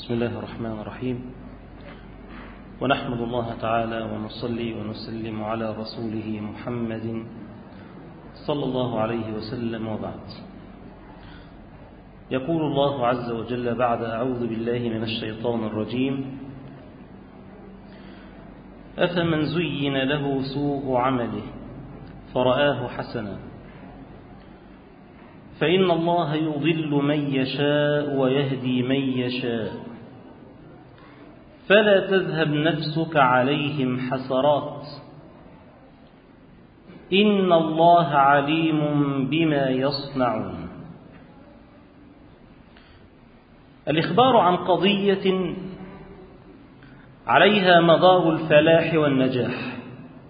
بسم الله الرحمن الرحيم ونحمد الله تعالى ونصلي ونسلم على رسوله محمد صلى الله عليه وسلم وبعد يقول الله عز وجل بعد أعوذ بالله من الشيطان الرجيم أفمن زين له سوء عمله فرآه حسنا فإن الله يضل من يشاء ويهدي من يشاء فلا تذهب نفسك عليهم حسرات إن الله عليم بما يصنعون الإخبار عن قضية عليها مدار الفلاح والنجاح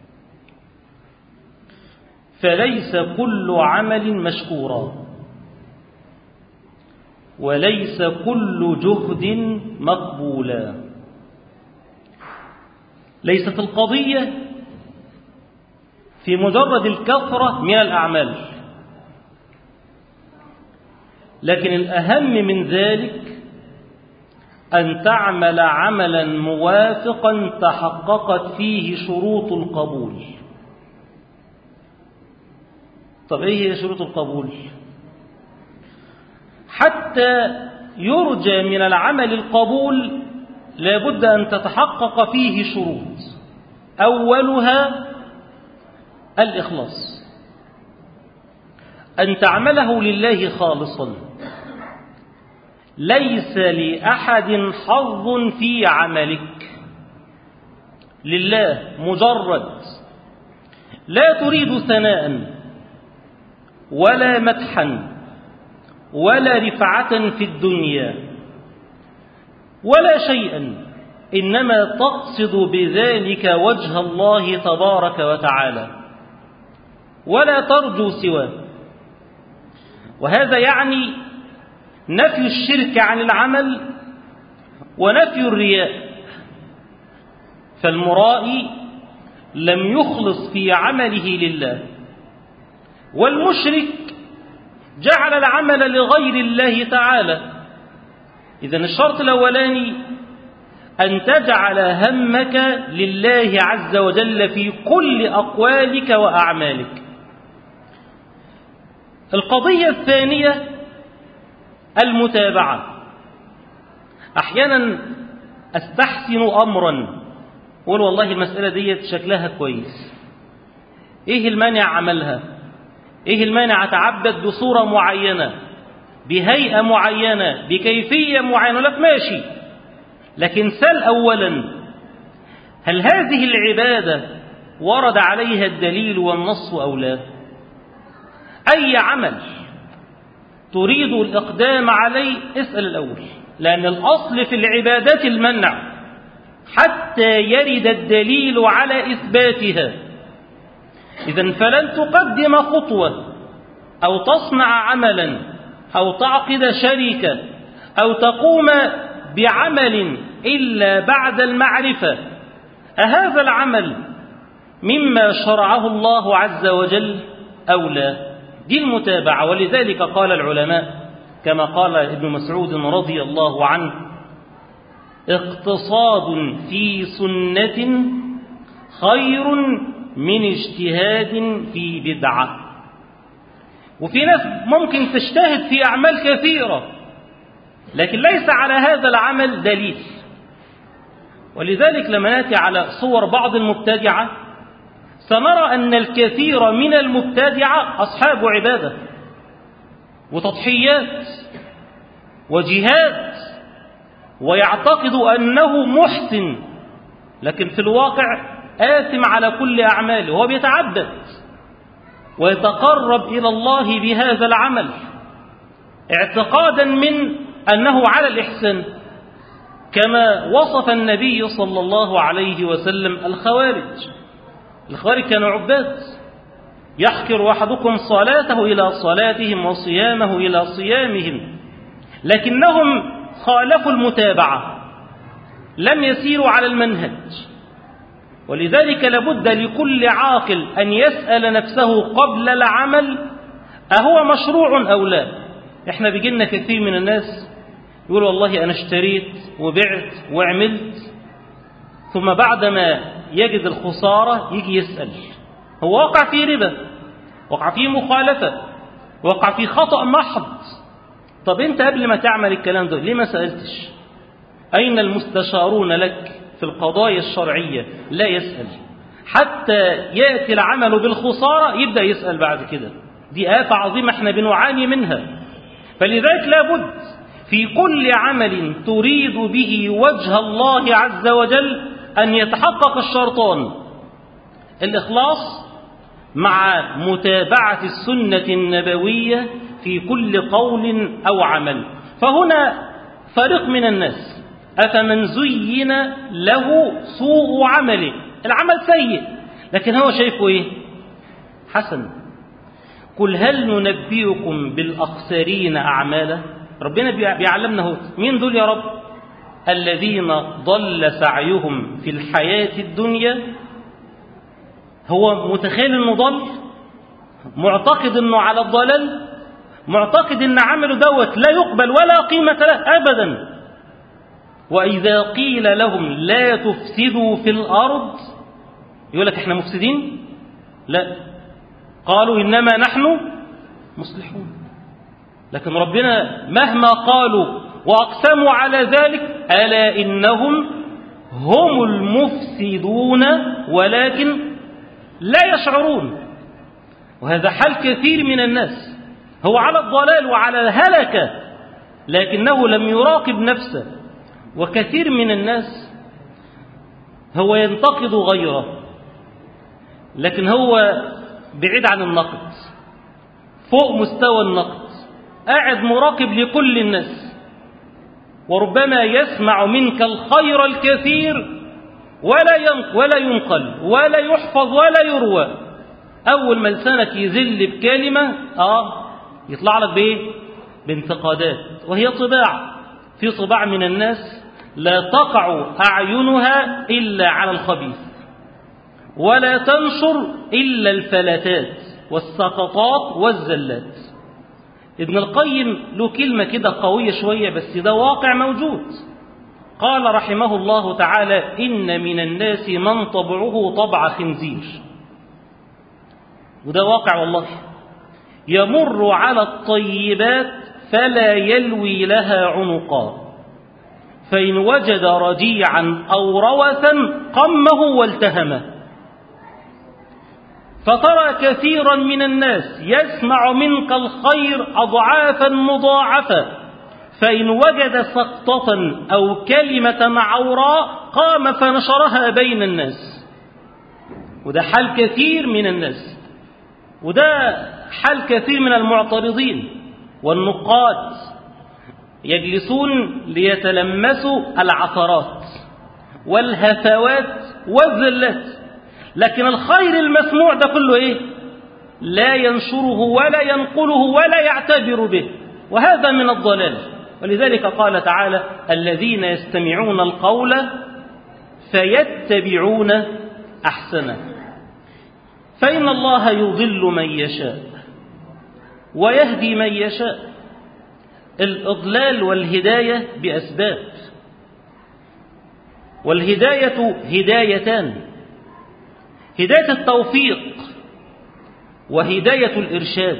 فليس كل عمل مشكورا وليس كل جهد مقبولا ليست القضية في مجرد الكثرة من الأعمال لكن الأهم من ذلك أن تعمل عملا موافقا تحققت فيه شروط القبول طب ايه هي شروط القبول حتى يرجى من العمل القبول لابد أن تتحقق فيه شروط أولها الإخلاص أن تعمله لله خالصا ليس لأحد حظ في عملك لله مجرد لا تريد ثناء ولا مدحا ولا رفعة في الدنيا ولا شيئا إنما تقصد بذلك وجه الله تبارك وتعالى ولا ترجو سواه وهذا يعني نفي الشرك عن العمل ونفي الرياء فالمرائي لم يخلص في عمله لله والمشرك جعل العمل لغير الله تعالى إذا الشرط الأولاني أن تجعل همك لله عز وجل في كل أقوالك وأعمالك القضية الثانية المتابعة أحيانا أستحسن أمرا أقول والله المسألة دي شكلها كويس إيه المانع عملها إيه المانع أتعبد بصورة معينة بهيئة معينة بكيفية معينة لك ماشي لكن سل أولا هل هذه العبادة ورد عليها الدليل والنص أو لا أي عمل تريد الإقدام عليه اسأل الأول لأن الأصل في العبادات المنع حتى يرد الدليل على إثباتها إذا فلن تقدم خطوة أو تصنع عملا أو تعقد شركة أو تقوم بعمل إلا بعد المعرفة أهذا العمل مما شرعه الله عز وجل أو لا دي المتابعة ولذلك قال العلماء كما قال ابن مسعود رضي الله عنه اقتصاد في سنة خير من اجتهاد في بدعة وفي ناس ممكن تجتهد في أعمال كثيرة لكن ليس على هذا العمل دليل ولذلك لما ناتي على صور بعض المبتدعة سنرى أن الكثير من المبتدعة أصحاب عبادة وتضحيات وجهاد ويعتقد أنه محسن لكن في الواقع آثم على كل أعماله وهو بيتعبد ويتقرب إلى الله بهذا العمل اعتقادا من أنه على الإحسان كما وصف النبي صلى الله عليه وسلم الخوارج الخوارج كانوا عباد يحكر أحدكم صلاته إلى صلاتهم وصيامه إلى صيامهم لكنهم خالفوا المتابعة لم يسيروا على المنهج ولذلك لابد لكل عاقل أن يسأل نفسه قبل العمل أهو مشروع أو لا احنا بيجينا كثير من الناس يقول والله أنا اشتريت وبعت وعملت ثم بعدما يجد الخسارة يجي يسأل هو وقع في ربا وقع في مخالفة وقع في خطأ محض طب انت قبل ما تعمل الكلام ده ليه ما سألتش أين المستشارون لك في القضايا الشرعية لا يسأل حتى يأتي العمل بالخسارة يبدأ يسأل بعد كده دي آفة عظيمة احنا بنعاني منها فلذلك لابد في كل عمل تريد به وجه الله عز وجل أن يتحقق الشرطان الإخلاص مع متابعة السنة النبوية في كل قول أو عمل فهنا فريق من الناس أفمن زين له سوء عمله العمل سيء لكن هو شايفه إيه حسن قل هل ننبئكم بالأخسرين أعمالا ربنا بيعلمنا هو مين دول يا رب الذين ضل سعيهم في الحياة الدنيا هو متخيل انه ضل معتقد انه على الضلال معتقد ان عمله دوت لا يقبل ولا قيمة له ابدا واذا قيل لهم لا تفسدوا في الارض يقول لك احنا مفسدين لا قالوا انما نحن مصلحون لكن ربنا مهما قالوا واقسموا على ذلك الا انهم هم المفسدون ولكن لا يشعرون وهذا حال كثير من الناس هو على الضلال وعلى الهلكة لكنه لم يراقب نفسه وكثير من الناس هو ينتقد غيره لكن هو بعيد عن النقد فوق مستوى النقد قاعد مراقب لكل الناس وربما يسمع منك الخير الكثير ولا ولا ينقل ولا يحفظ ولا يروى أول ما لسانك يذل بكلمة آه يطلع لك بإيه؟ بانتقادات وهي طباع في طباع من الناس لا تقع أعينها إلا على الخبيث ولا تنشر إلا الفلتات والسقطات والزلات ابن القيم له كلمة كده قوية شوية بس ده واقع موجود قال رحمه الله تعالى إن من الناس من طبعه طبع خنزير وده واقع والله يمر على الطيبات فلا يلوي لها عنقا فإن وجد رجيعا أو روثا قمه والتهمه فترى كثيرا من الناس يسمع منك الخير أضعافا مضاعفة فإن وجد سقطة أو كلمة عوراء قام فنشرها بين الناس وده حال كثير من الناس وده حال كثير من المعترضين والنقاد يجلسون ليتلمسوا العثرات والهفوات والذلات لكن الخير المسموع ده كله ايه لا ينشره ولا ينقله ولا يعتبر به وهذا من الضلال ولذلك قال تعالى الذين يستمعون القول فيتبعون احسنه فان الله يضل من يشاء ويهدي من يشاء الاضلال والهدايه باسباب والهدايه هدايتان هدايه التوفيق وهدايه الارشاد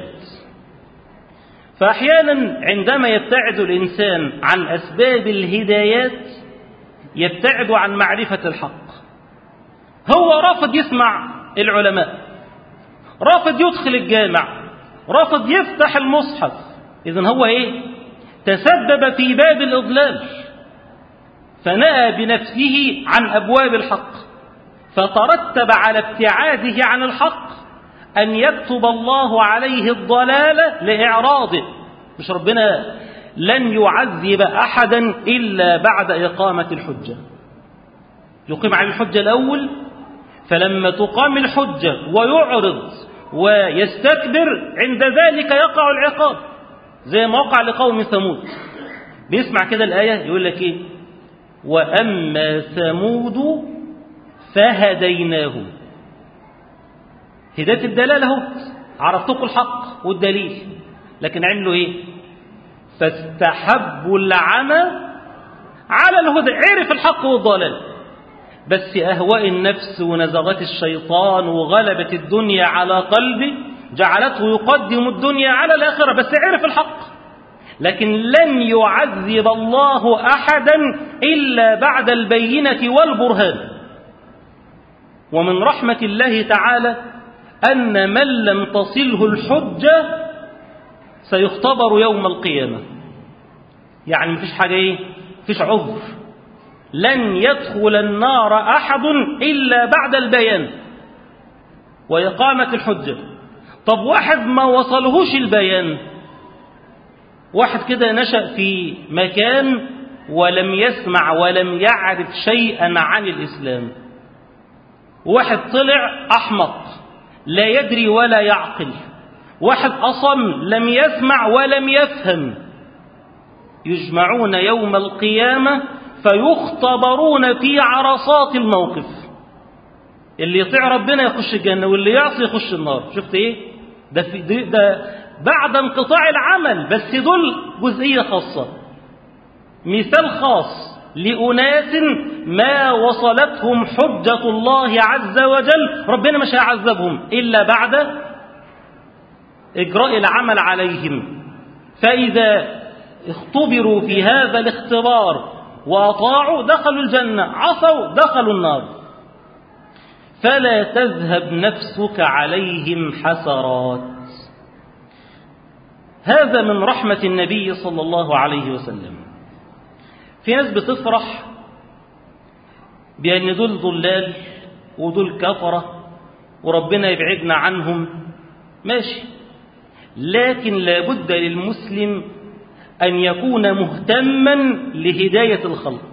فاحيانا عندما يبتعد الانسان عن اسباب الهدايات يبتعد عن معرفه الحق هو رافض يسمع العلماء رافض يدخل الجامع رافض يفتح المصحف اذا هو ايه تسبب في باب الاضلال فنأى بنفسه عن ابواب الحق فترتب على ابتعاده عن الحق أن يكتب الله عليه الضلالة لإعراضه مش ربنا لن يعذب أحدا إلا بعد إقامة الحجة يقيم على الحجة الأول فلما تقام الحجة ويعرض ويستكبر عند ذلك يقع العقاب زي ما وقع لقوم ثمود بيسمع كده الآية يقول لك إيه وأما ثمود فهديناهم هداية الدلالة اهو عرفتكم الحق والدليل لكن عملوا ايه فاستحبوا العمى على الهدى عرف الحق والضلال بس أهواء النفس ونزغات الشيطان وغلبة الدنيا على قلبه جعلته يقدم الدنيا على الآخرة بس عرف الحق لكن لن يعذب الله أحدا إلا بعد البينة والبرهان ومن رحمة الله تعالى أن من لم تصله الحجة سيختبر يوم القيامة يعني مفيش حاجة إيه مفيش عذر لن يدخل النار أحد إلا بعد البيان وإقامة الحجة طب واحد ما وصلهوش البيان واحد كده نشأ في مكان ولم يسمع ولم يعرف شيئا عن الإسلام واحد طلع أحمق لا يدري ولا يعقل واحد أصم لم يسمع ولم يفهم يجمعون يوم القيامة فيختبرون في عرصات الموقف اللي يطيع ربنا يخش الجنة واللي يعصي يخش النار شفت ايه ده, في ده بعد انقطاع العمل بس دول جزئية خاصة مثال خاص لأناس ما وصلتهم حجة الله عز وجل ربنا مش هيعذبهم إلا بعد إجراء العمل عليهم فإذا اختبروا في هذا الاختبار وأطاعوا دخلوا الجنة عصوا دخلوا النار فلا تذهب نفسك عليهم حسرات هذا من رحمة النبي صلى الله عليه وسلم في ناس بتفرح بأن دول ضلال ودول كفرة وربنا يبعدنا عنهم ماشي لكن لابد للمسلم أن يكون مهتما لهداية الخلق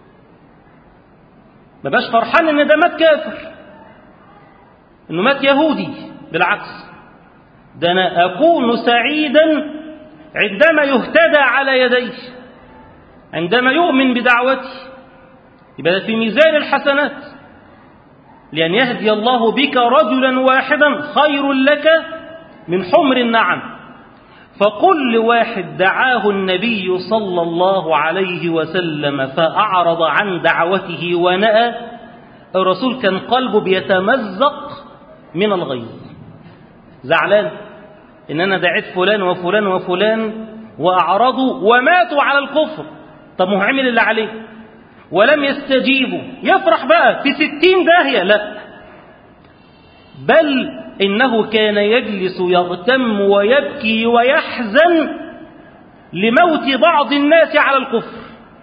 ما باش فرحان ان ده مات كافر انه مات يهودي بالعكس ده انا اكون سعيدا عندما يهتدى على يديه عندما يؤمن بدعوتي يبقى ده في ميزان الحسنات لأن يهدي الله بك رجلا واحدا خير لك من حمر النعم فكل واحد دعاه النبي صلى الله عليه وسلم فأعرض عن دعوته ونأى الرسول كان قلبه بيتمزق من الغيظ زعلان إن أنا دعيت فلان وفلان وفلان وأعرضوا وماتوا على الكفر طب ما هو عمل اللي عليه ولم يستجيبوا يفرح بقى في ستين داهية لا بل إنه كان يجلس يغتم ويبكي ويحزن لموت بعض الناس على الكفر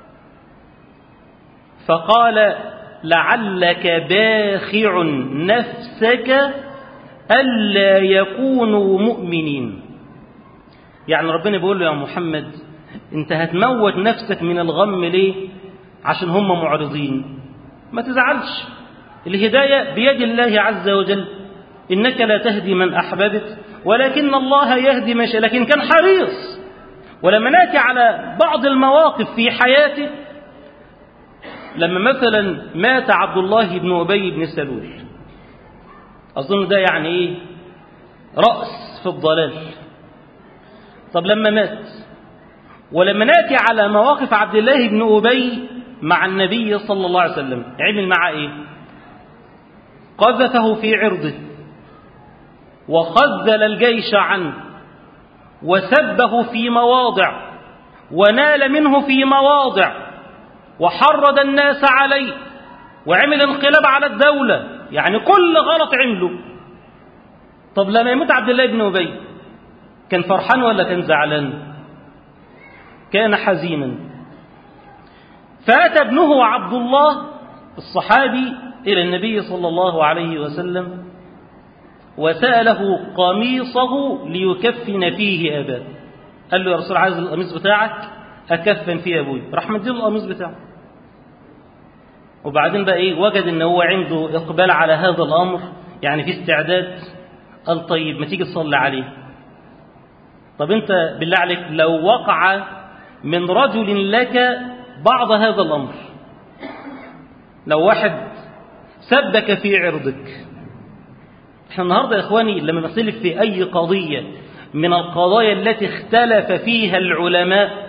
فقال لعلك باخع نفسك ألا يكونوا مؤمنين يعني ربنا بيقول له يا محمد انت هتموت نفسك من الغم ليه عشان هم معرضين ما تزعلش الهداية بيد الله عز وجل إنك لا تهدي من أحببت ولكن الله يهدي من شاء لكن كان حريص ولما ناتي على بعض المواقف في حياته لما مثلا مات عبد الله بن أبي بن سلول أظن ده يعني إيه رأس في الضلال طب لما مات ولما ناتي على مواقف عبد الله بن أبي مع النبي صلى الله عليه وسلم عمل معاه إيه قذفه في عرضه وخذل الجيش عنه وسبه في مواضع ونال منه في مواضع وحرض الناس عليه وعمل انقلاب على الدولة يعني كل غلط عمله طب لما يموت عبد الله بن أبي كان فرحان ولا كان زعلان كان حزينا فأتى ابنه عبد الله الصحابي إلى النبي صلى الله عليه وسلم وسأله قميصه ليكفن فيه أباه قال له يا رسول عايز القميص بتاعك أكفن فيه أبوي راح مديله القميص بتاعه وبعدين بقى إيه وجد إن هو عنده إقبال على هذا الأمر يعني في استعداد قال طيب ما تيجي تصلي عليه طب أنت بالله عليك لو وقع من رجل لك بعض هذا الأمر لو واحد سبك في عرضك احنا النهارده يا اخواني لما نختلف في اي قضيه من القضايا التي اختلف فيها العلماء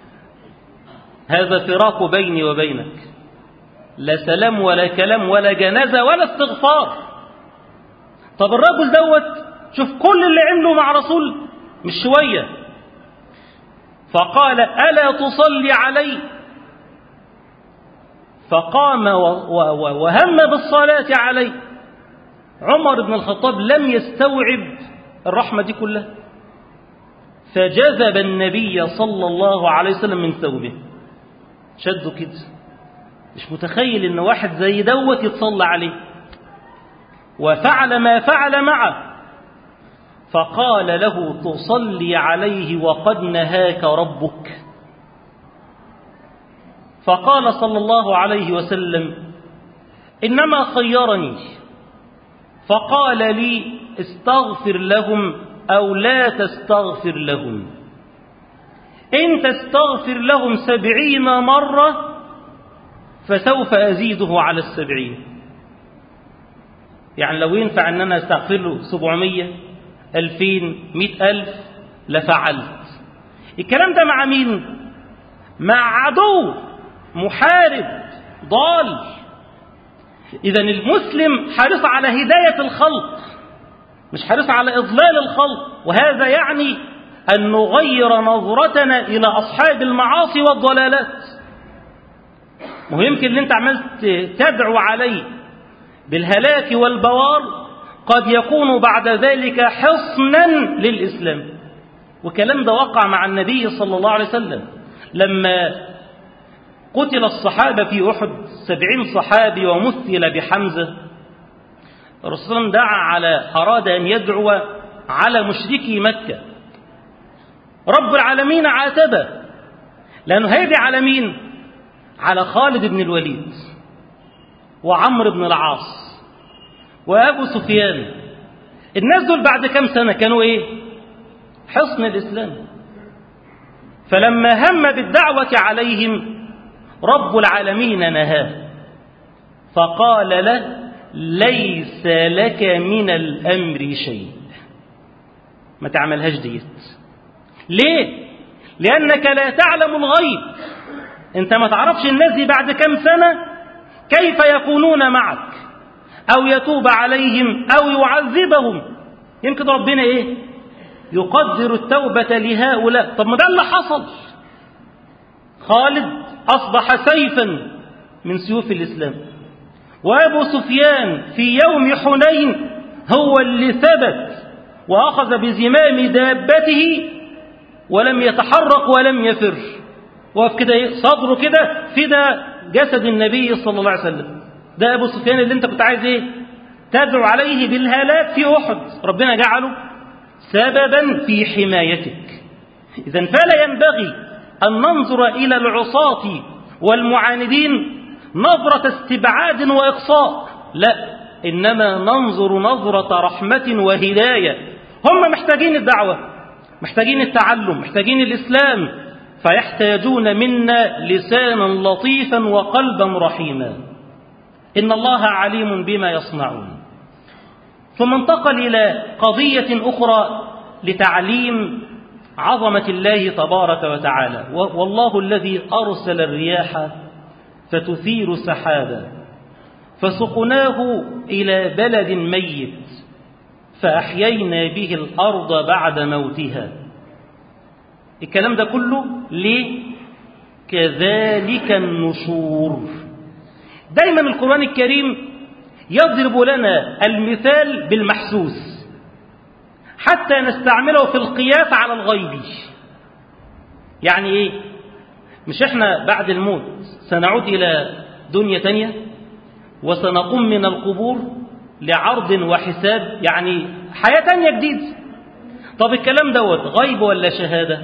هذا فراق بيني وبينك لا سلام ولا كلام ولا جنازة ولا استغفار طب الرجل دوت شوف كل اللي عمله مع رسول مش شوية فقال ألا تصلي علي فقام وهم بالصلاة عليه عمر بن الخطاب لم يستوعب الرحمة دي كلها فجذب النبي صلى الله عليه وسلم من ثوبه شده كده مش متخيل ان واحد زي دوت يتصلى عليه وفعل ما فعل معه فقال له تصلي عليه وقد نهاك ربك فقال صلى الله عليه وسلم انما خيرني فقال لي استغفر لهم او لا تستغفر لهم ان تستغفر لهم سبعين مره فسوف ازيده على السبعين يعني لو ينفع ان انا استغفر له سبعمية الفين مئة الف لفعلت الكلام ده مع مين مع عدو محارب ضال إذا المسلم حريص على هداية الخلق مش حريص على إضلال الخلق وهذا يعني أن نغير نظرتنا إلى أصحاب المعاصي والضلالات ويمكن اللي أنت عملت تدعو عليه بالهلاك والبوار قد يكون بعد ذلك حصنا للإسلام وكلام ده وقع مع النبي صلى الله عليه وسلم لما قتل الصحابة في أحد سبعين صحابي ومثل بحمزة الرسول دعا على أراد أن يدعو على مشركي مكة رب العالمين عاتبه لأنه هيدي على مين على خالد بن الوليد وعمرو بن العاص وأبو سفيان الناس دول بعد كم سنة كانوا إيه حصن الإسلام فلما هم بالدعوة عليهم رب العالمين نهاه فقال له ليس لك من الأمر شيء ما تعملهاش ديت ليه لأنك لا تعلم الغيب انت ما تعرفش الناس دي بعد كم سنة كيف يكونون معك أو يتوب عليهم أو يعذبهم يمكن ربنا إيه يقدر التوبة لهؤلاء طب ما ده اللي حصل خالد أصبح سيفا من سيوف الإسلام وأبو سفيان في يوم حنين هو اللي ثبت وأخذ بزمام دابته ولم يتحرك ولم يفر وقف كده صدره كده فدا جسد النبي صلى الله عليه وسلم ده أبو سفيان اللي أنت كنت عايز إيه تدعو عليه بالهلاك في أحد ربنا جعله سببا في حمايتك إذا فلا ينبغي أن ننظر إلى العصاة والمعاندين نظرة استبعاد وإقصاء لا إنما ننظر نظرة رحمة وهداية هم محتاجين الدعوة محتاجين التعلم محتاجين الإسلام فيحتاجون منا لسانا لطيفا وقلبا رحيما إن الله عليم بما يصنعون ثم انتقل إلى قضية أخرى لتعليم عظمة الله تبارك وتعالى والله الذي أرسل الرياح فتثير سحابا فسقناه إلى بلد ميت فأحيينا به الأرض بعد موتها الكلام ده كله ليه كذلك النشور دايما القرآن الكريم يضرب لنا المثال بالمحسوس حتى نستعمله في القياس على الغيب يعني ايه مش احنا بعد الموت سنعود الى دنيا تانية وسنقوم من القبور لعرض وحساب يعني حياة تانية جديدة طب الكلام دوت غيب ولا شهادة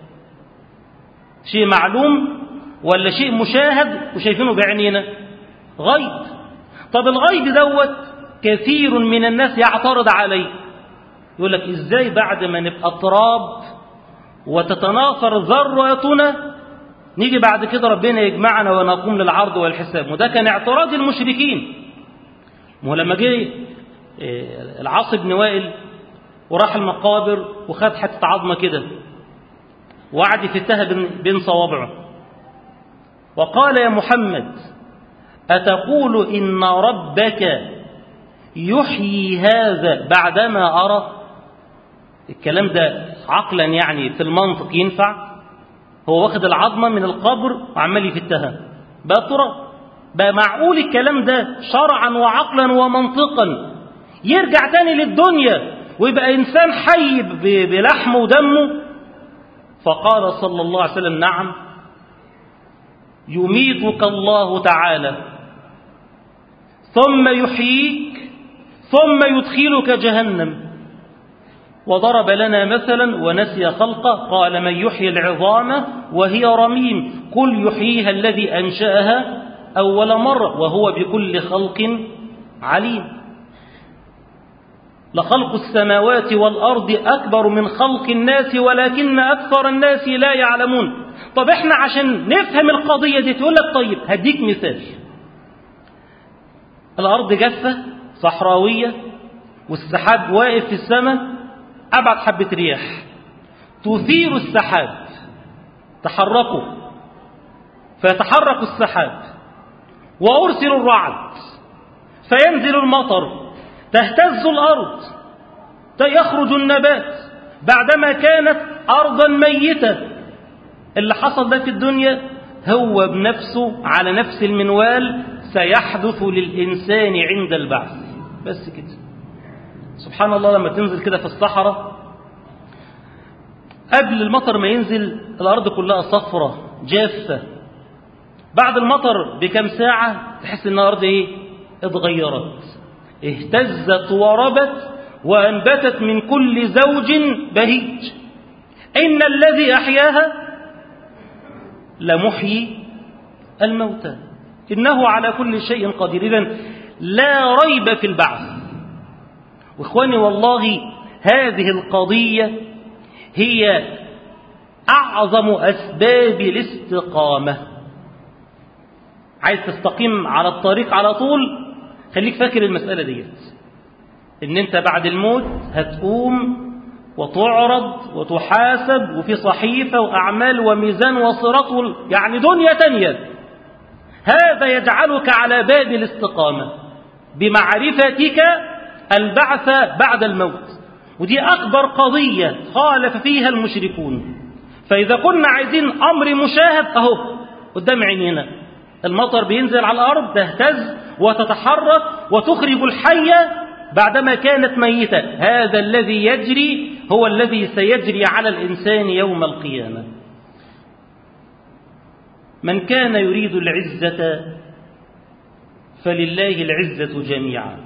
شيء معلوم ولا شيء مشاهد وشايفينه بعينينا غيب طب الغيب دوت كثير من الناس يعترض عليه يقول لك ازاي بعد ما نبقى تراب وتتناثر ذراتنا نيجي بعد كده ربنا يجمعنا ونقوم للعرض والحساب وده كان اعتراض المشركين ما هو لما جه العاص بن وائل وراح المقابر وخد حتة عظمة كده وقعد يفتها بين صوابعه وقال يا محمد أتقول إن ربك يحيي هذا بعدما أرى الكلام ده عقلا يعني في المنطق ينفع هو واخد العظمة من القبر وعمال يفتها بقى ترى بقى معقول الكلام ده شرعا وعقلا ومنطقا يرجع تاني للدنيا ويبقى إنسان حي بلحمه ودمه فقال صلى الله عليه وسلم نعم يميتك الله تعالى ثم يحييك ثم يدخلك جهنم وضرب لنا مثلا ونسي خلقه قال من يحيي العظام وهي رميم قل يحييها الذي أنشأها أول مرة وهو بكل خلق عليم لخلق السماوات والأرض أكبر من خلق الناس ولكن أكثر الناس لا يعلمون طب احنا عشان نفهم القضية دي تقول لك طيب هديك مثال الأرض جافة صحراوية والسحاب واقف في السماء أبعد حبة رياح تثير السحاب تحركه فيتحرك السحاب وأرسل الرعد فينزل المطر تهتز الأرض يخرج النبات بعدما كانت أرضا ميتة اللي حصل ده في الدنيا هو بنفسه على نفس المنوال سيحدث للإنسان عند البعث بس كده سبحان الله لما تنزل كده في الصحراء قبل المطر ما ينزل الأرض كلها صفرة جافة بعد المطر بكم ساعة تحس إن الأرض إيه اتغيرت اهتزت وربت وأنبتت من كل زوج بهيج إن الذي أحياها لمحيي الموتى إنه على كل شيء قدير إذن لا ريب في البعث وإخواني والله هذه القضية هي أعظم أسباب الاستقامة عايز تستقيم على الطريق على طول خليك فاكر المسألة ديت إن أنت بعد الموت هتقوم وتعرض وتحاسب وفي صحيفة وأعمال وميزان وصراط يعني دنيا تانية هذا يجعلك على باب الاستقامة بمعرفتك البعث بعد الموت ودي أكبر قضية خالف فيها المشركون فإذا كنا عايزين أمر مشاهد أهو قدام عينينا المطر بينزل على الأرض تهتز وتتحرك وتخرج الحية بعدما كانت ميتة هذا الذي يجري هو الذي سيجري على الإنسان يوم القيامة من كان يريد العزة فلله العزة جميعا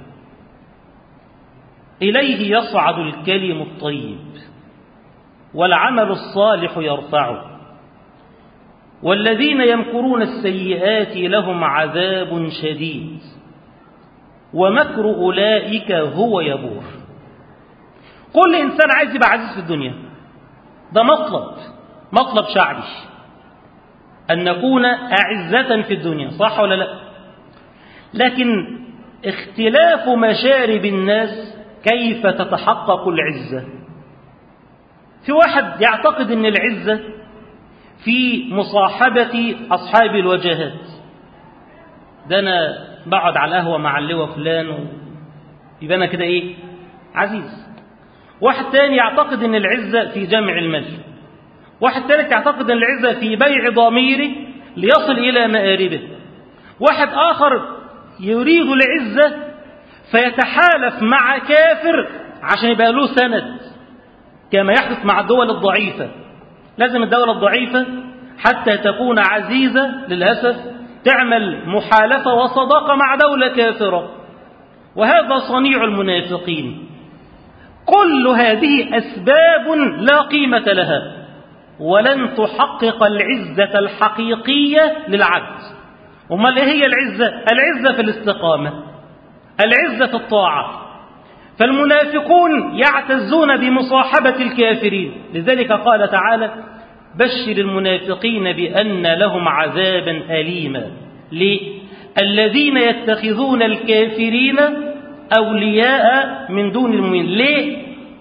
إليه يصعد الكلم الطيب والعمل الصالح يرفعه والذين يمكرون السيئات لهم عذاب شديد ومكر أولئك هو يبور كل إنسان عايز يبقى عزيز في الدنيا ده مطلب مطلب شعبي أن نكون أعزة في الدنيا صح ولا لا لكن اختلاف مشارب الناس كيف تتحقق العزة في واحد يعتقد أن العزة في مصاحبة أصحاب الوجهات ده أنا بقعد على القهوة مع اللواء فلان و... يبقى أنا كده إيه عزيز واحد تاني يعتقد أن العزة في جمع المال واحد ثالث يعتقد أن العزة في بيع ضميره ليصل إلى مآربه واحد آخر يريد العزة فيتحالف مع كافر عشان يبقى له سند كما يحدث مع الدول الضعيفة لازم الدولة الضعيفة حتى تكون عزيزة للأسف تعمل محالفة وصداقة مع دولة كافرة وهذا صنيع المنافقين كل هذه أسباب لا قيمة لها ولن تحقق العزة الحقيقية للعبد وما ايه هي العزة العزة في الاستقامة العزة في الطاعة فالمنافقون يعتزون بمصاحبة الكافرين لذلك قال تعالى بشر المنافقين بأن لهم عذابا أليما ليه؟ الذين يتخذون الكافرين أولياء من دون المؤمنين ليه؟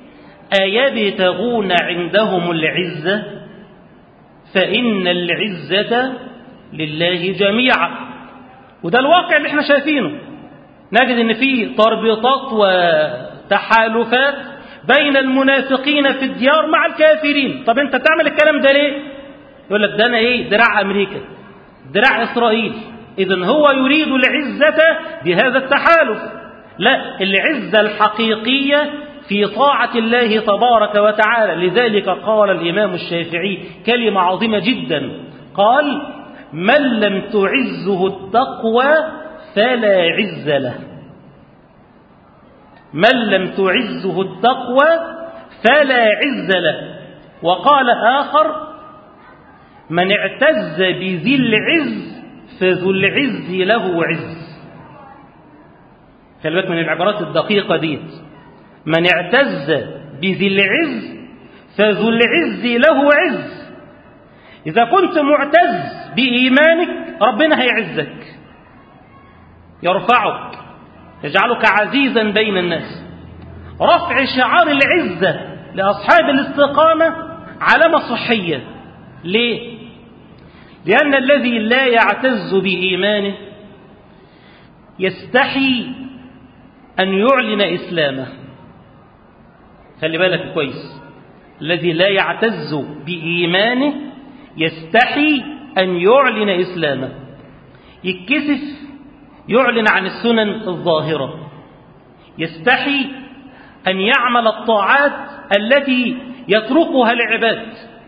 أيبتغون عندهم العزة فإن العزة لله جميعا وده الواقع اللي احنا شايفينه نجد ان في تربيطات وتحالفات بين المنافقين في الديار مع الكافرين طب انت تعمل الكلام ده ليه يقول لك ده انا ايه دراع امريكا دراع اسرائيل اذا هو يريد العزة بهذا التحالف لا العزة الحقيقية في طاعة الله تبارك وتعالى لذلك قال الإمام الشافعي كلمة عظيمة جدا قال من لم تعزه التقوى فلا عز له من لم تعزه التقوى فلا عز له وقال آخر من اعتز بذي العز فذو العز له عز خلي بالك من العبارات الدقيقة ديت من اعتز بذي العز فذو العز له عز إذا كنت معتز بإيمانك ربنا هيعزك يرفعك يجعلك عزيزا بين الناس رفع شعار العزة لأصحاب الاستقامة علامة صحية ليه؟ لأن الذي لا يعتز بإيمانه يستحي أن يعلن إسلامه خلي بالك كويس الذي لا يعتز بإيمانه يستحي أن يعلن إسلامه يتكسف يعلن عن السنن الظاهرة يستحي أن يعمل الطاعات التي يتركها العباد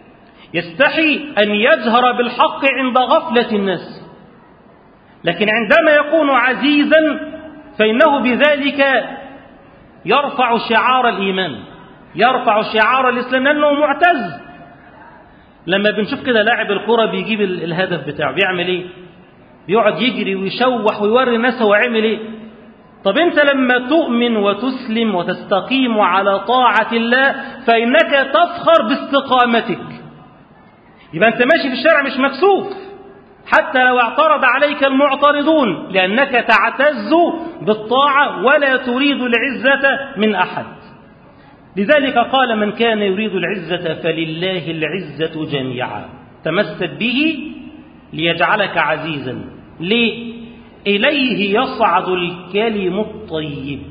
يستحي أن يجهر بالحق عند غفلة الناس لكن عندما يكون عزيزا فإنه بذلك يرفع شعار الإيمان يرفع شعار الإسلام لأنه معتز لما بنشوف كده لاعب الكرة بيجيب الهدف بتاعه بيعمل ايه بيقعد يجري ويشوح ويوري الناس هو عمل ايه طب انت لما تؤمن وتسلم وتستقيم على طاعة الله فإنك تفخر باستقامتك يبقى انت ماشي في الشارع مش مكسوف حتى لو اعترض عليك المعترضون لأنك تعتز بالطاعة ولا تريد العزة من أحد لذلك قال من كان يريد العزة فلله العزة جميعا تمسك به ليجعلك عزيزا ليه إليه يصعد الكلم الطيب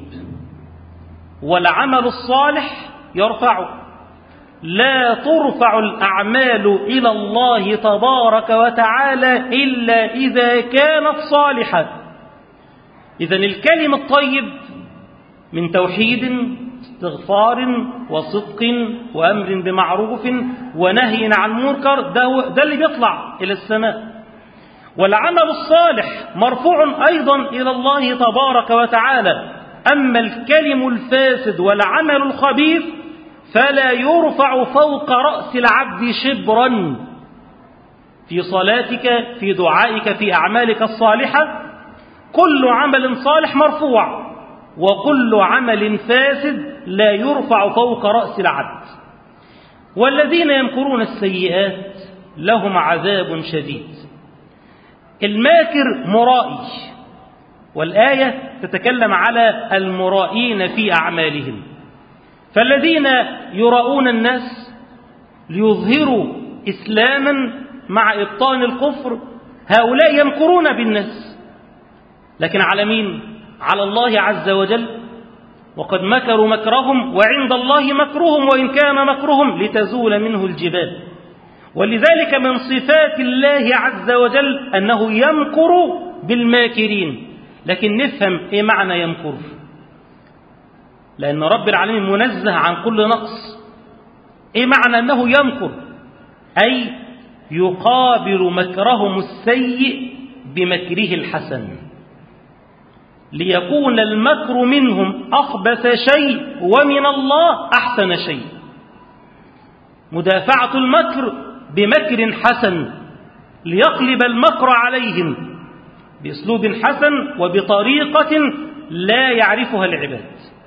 والعمل الصالح يرفعه لا ترفع الأعمال إلى الله تبارك وتعالى إلا إذا كانت صالحة إذا الكلم الطيب من توحيد استغفار وصدق وأمر بمعروف ونهي عن منكر ده, ده اللي بيطلع إلى السماء والعمل الصالح مرفوع أيضا إلى الله تبارك وتعالى أما الكلم الفاسد والعمل الخبيث فلا يرفع فوق رأس العبد شبرا في صلاتك في دعائك في أعمالك الصالحة كل عمل صالح مرفوع وكل عمل فاسد لا يرفع فوق رأس العبد والذين يمكرون السيئات لهم عذاب شديد الماكر مرائي والآية تتكلم على المرائين في أعمالهم فالذين يراؤون الناس ليظهروا إسلاما مع إبطان الكفر هؤلاء يمكرون بالناس لكن على مين؟ على الله عز وجل وقد مكروا مكرهم وعند الله مكرهم وإن كان مكرهم لتزول منه الجبال ولذلك من صفات الله عز وجل أنه يمكر بالماكرين لكن نفهم إيه معنى يمكر لأن رب العالمين منزه عن كل نقص إيه معنى أنه يمكر أي يقابل مكرهم السيء بمكره الحسن ليكون المكر منهم أخبث شيء ومن الله أحسن شيء مدافعة المكر بمكر حسن ليقلب المكر عليهم بأسلوب حسن وبطريقة لا يعرفها العباد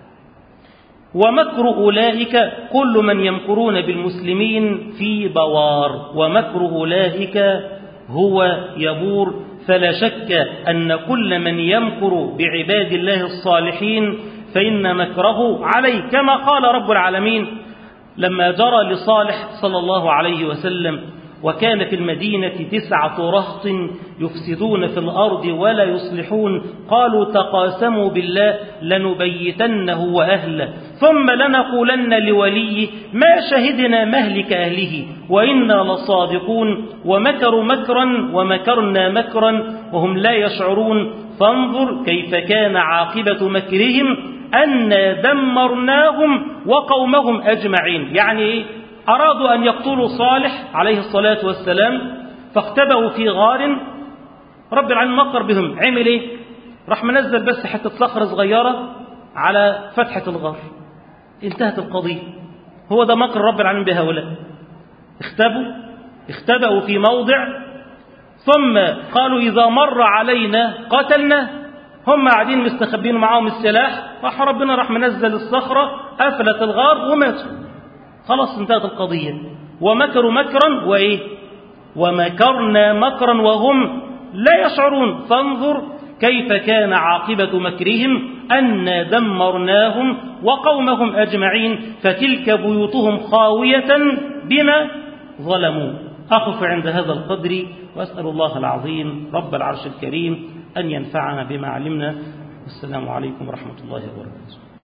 ومكر أولئك كل من يمكرون بالمسلمين في بوار ومكر أولئك هو يبور فلا شك أن كل من يمكر بعباد الله الصالحين فإن مكره عليه كما قال رب العالمين لما جرى لصالح صلى الله عليه وسلم وكان في المدينة تسعة رهط يفسدون في الأرض ولا يصلحون قالوا تقاسموا بالله لنبيتنه وأهله ثم لنقولن لوليه ما شهدنا مهلك أهله وإنا لصادقون ومكروا مكرا ومكرنا مكرا وهم لا يشعرون فانظر كيف كان عاقبة مكرهم أنا دمرناهم وقومهم أجمعين يعني إيه؟ أرادوا أن يقتلوا صالح عليه الصلاة والسلام فاختبأوا في غار رب العالمين مكر بهم عمل إيه راح منزل بس حتة صخرة صغيرة على فتحة الغار انتهت القضية هو ده مكر رب العالمين بهؤلاء اختبوا اختبأوا في موضع ثم قالوا إذا مر علينا قتلنا هم قاعدين مستخبين معاهم السلاح راح ربنا راح منزل الصخرة قفلت الغار وماتوا خلاص انتهت القضية ومكروا مكرا وإيه ومكرنا مكرا وهم لا يشعرون فانظر كيف كان عاقبة مكرهم أنا دمرناهم وقومهم أجمعين فتلك بيوتهم خاوية بما ظلموا أقف عند هذا القدر وأسأل الله العظيم رب العرش الكريم أن ينفعنا بما علمنا والسلام عليكم ورحمة الله وبركاته